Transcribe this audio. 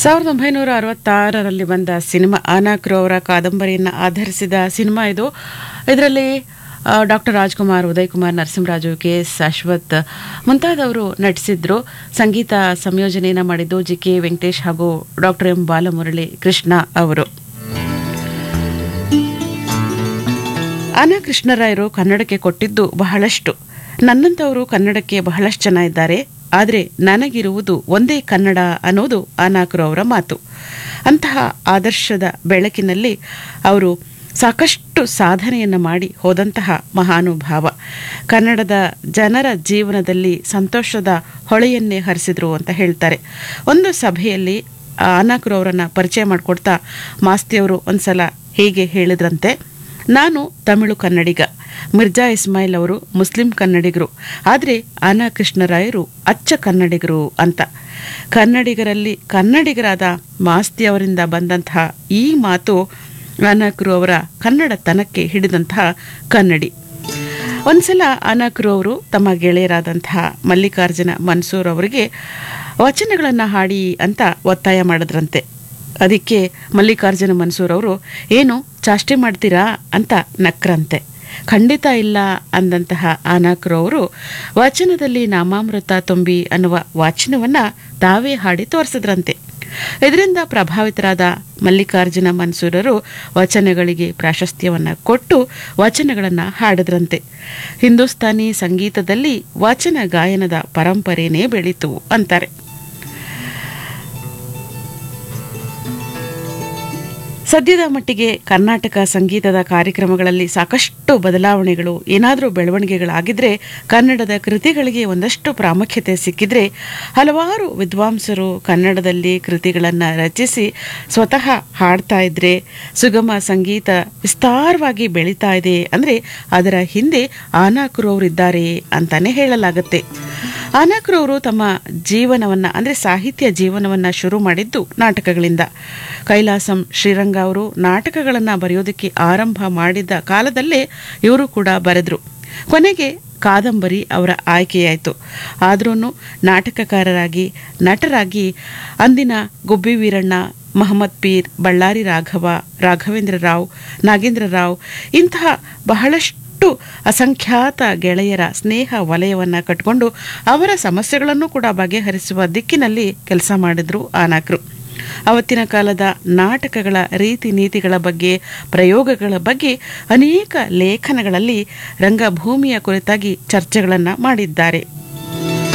ಸಾವಿರದ ಒಂಬೈನೂರ ಅರವತ್ತಾರರಲ್ಲಿ ಬಂದ ಸಿನಿಮಾ ಆನಾಕ್ರು ಅವರ ಕಾದಂಬರಿಯನ್ನು ಆಧರಿಸಿದ ಸಿನಿಮಾ ಇದು ಇದರಲ್ಲಿ doctor Rajkumar Uday Kumar Narasimharaju K S Ashwath ಮುಂತಾದವರು ನಟಿಸಿದ್ರು ಸಂಗೀತ ಸಂಯೋಜನೆಯನ್ನು ಮಾಡಿದ್ದು ಜಿ ಕೆ ವೆಂಕಟೇಶ್ ಹಾಗೂ ಡಾಕ್ಟರ್ ಎಂ ಬಾಲಮುರಳಿ ಕೃಷ್ಣ ಅವರು ಆನಾ ಕೃಷ್ಣರಾಯರು ಕನ್ನಡಕ್ಕೆ ಕೊಟ್ಟಿದ್ದು ಬಹಳಷ್ಟು ನನ್ನಂತವರು ಕನ್ನಡಕ್ಕೆ ಬಹಳಷ್ಟು ಜನ ಇದ್ದಾರೆ ಆದರೆ ನನಗಿರುವುದು ಒಂದೇ ಕನ್ನಡ ಅನ್ನೋದು ಆನಾಕರು ಅವರ ಮಾತು ಅಂತಹ ಆದರ್ಶದ ಬೆಳಕಿನಲ್ಲಿ ಅವರು ಸಾಕಷ್ಟು ಸಾಧನೆಯನ್ನು ಮಾಡಿ ಹೋದಂತಹ ಮಹಾನುಭಾವ ಕನ್ನಡದ ಜನರ ಜೀವನದಲ್ಲಿ ಸಂತೋಷದ ಹೊಳೆಯನ್ನೇ ಹರಿಸಿದ್ರು ಅಂತ ಹೇಳ್ತಾರೆ ಒಂದು ಸಭೆಯಲ್ಲಿ ಆನಾಕರು ಅವರನ್ನು ಪರಿಚಯ ಮಾಡಿಕೊಡ್ತಾ ಮಾಸ್ತಿಯವರು ಒಂದ್ಸಲ ಹೀಗೆ ಹೇಳಿದ್ರಂತೆ ನಾನು ತಮಿಳು ಕನ್ನಡಿಗ ಮಿರ್ಜಾ ಇಸ್ಮಾಯಿಲ್ ಅವರು ಮುಸ್ಲಿಂ ಕನ್ನಡಿಗರು ಆದರೆ ಆನಾ ಕೃಷ್ಣರಾಯರು ಅಚ್ಚ ಕನ್ನಡಿಗರು ಅಂತ ಕನ್ನಡಿಗರಲ್ಲಿ ಕನ್ನಡಿಗರಾದ ಮಾಸ್ತಿ ಅವರಿಂದ ಬಂದಂತಹ ಈ ಮಾತು ಅನಾಕರು ಅವರ ಕನ್ನಡತನಕ್ಕೆ ಹಿಡಿದಂತಹ ಕನ್ನಡಿ ಒಂದ್ಸಲ ಅನಾಕರು ಅವರು ತಮ್ಮ ಗೆಳೆಯರಾದಂತಹ ಮಲ್ಲಿಕಾರ್ಜುನ ಮನ್ಸೂರ್ ಅವರಿಗೆ ವಚನಗಳನ್ನು ಹಾಡಿ ಅಂತ ಒತ್ತಾಯ ಮಾಡಿದ್ರಂತೆ ಅದಕ್ಕೆ ಮಲ್ಲಿಕಾರ್ಜುನ ಮನ್ಸೂರ್ ಅವರು ಏನು ಚಾಷ್ಟೆ ಮಾಡ್ತೀರಾ ಅಂತ ನಕ್ರಂತೆ ಖಂಡಿತ ಇಲ್ಲ ಅಂದಂತಹ ಆನಾಕ್ರು ಅವರು ವಚನದಲ್ಲಿ ನಾಮಾಮೃತ ತುಂಬಿ ಅನ್ನುವ ವಾಚನವನ್ನ ತಾವೇ ಹಾಡಿ ತೋರಿಸಿದ್ರಂತೆ ಇದರಿಂದ ಪ್ರಭಾವಿತರಾದ ಮಲ್ಲಿಕಾರ್ಜುನ ಮನ್ಸೂರರು ವಚನಗಳಿಗೆ ಪ್ರಾಶಸ್ತ್ಯವನ್ನ ಕೊಟ್ಟು ವಚನಗಳನ್ನು ಹಾಡಿದ್ರಂತೆ ಹಿಂದೂಸ್ತಾನಿ ಸಂಗೀತದಲ್ಲಿ ವಚನ ಗಾಯನದ ಪರಂಪರೆನೇ ಬೆಳೀತು ಅಂತಾರೆ ಸದ್ಯದ ಮಟ್ಟಿಗೆ ಕರ್ನಾಟಕ ಸಂಗೀತದ ಕಾರ್ಯಕ್ರಮಗಳಲ್ಲಿ ಸಾಕಷ್ಟು ಬದಲಾವಣೆಗಳು ಏನಾದರೂ ಬೆಳವಣಿಗೆಗಳಾಗಿದ್ರೆ ಕನ್ನಡದ ಕೃತಿಗಳಿಗೆ ಒಂದಷ್ಟು ಪ್ರಾಮುಖ್ಯತೆ ಸಿಕ್ಕಿದ್ರೆ ಹಲವಾರು ವಿದ್ವಾಂಸರು ಕನ್ನಡದಲ್ಲಿ ಕೃತಿಗಳನ್ನು ರಚಿಸಿ ಸ್ವತಃ ಹಾಡ್ತಾ ಇದ್ರೆ ಸುಗಮ ಸಂಗೀತ ವಿಸ್ತಾರವಾಗಿ ಬೆಳೀತಾ ಇದೆ ಅಂದರೆ ಅದರ ಹಿಂದೆ ಆನಾಕರು ಅವರಿದ್ದಾರೆ ಅಂತಾನೆ ಹೇಳಲಾಗುತ್ತೆ ಆನಾಕರು ಅವರು ತಮ್ಮ ಜೀವನವನ್ನ ಅಂದರೆ ಸಾಹಿತ್ಯ ಜೀವನವನ್ನ ಶುರು ಮಾಡಿದ್ದು ನಾಟಕಗಳಿಂದ ಕೈಲಾಸಂ ಶ್ರೀರಂಗ ಅವರು ನಾಟಕಗಳನ್ನು ಬರೆಯೋದಕ್ಕೆ ಆರಂಭ ಮಾಡಿದ ಕಾಲದಲ್ಲೇ ಇವರು ಕೂಡ ಬರೆದ್ರು ಕೊನೆಗೆ ಕಾದಂಬರಿ ಅವರ ಆಯ್ಕೆಯಾಯಿತು ಆದ್ರೂ ನಾಟಕಕಾರರಾಗಿ ನಟರಾಗಿ ಅಂದಿನ ಗುಬ್ಬಿ ವೀರಣ್ಣ ಮಹಮ್ಮದ್ ಪೀರ್ ಬಳ್ಳಾರಿ ರಾಘವ ರಾಘವೇಂದ್ರ ರಾವ್ ನಾಗೇಂದ್ರ ರಾವ್ ಇಂತಹ ಬಹಳಷ್ಟು ಅಸಂಖ್ಯಾತ ಗೆಳೆಯರ ಸ್ನೇಹ ವಲಯವನ್ನು ಕಟ್ಟಿಕೊಂಡು ಅವರ ಸಮಸ್ಯೆಗಳನ್ನು ಕೂಡ ಬಗೆಹರಿಸುವ ದಿಕ್ಕಿನಲ್ಲಿ ಕೆಲಸ ಮಾಡಿದ್ರು ಆನಾಕ್ರು ಅವತ್ತಿನ ಕಾಲದ ನಾಟಕಗಳ ರೀತಿ ನೀತಿಗಳ ಬಗ್ಗೆ ಪ್ರಯೋಗಗಳ ಬಗ್ಗೆ ಅನೇಕ ಲೇಖನಗಳಲ್ಲಿ ರಂಗಭೂಮಿಯ ಕುರಿತಾಗಿ ಚರ್ಚೆಗಳನ್ನು ಮಾಡಿದ್ದಾರೆ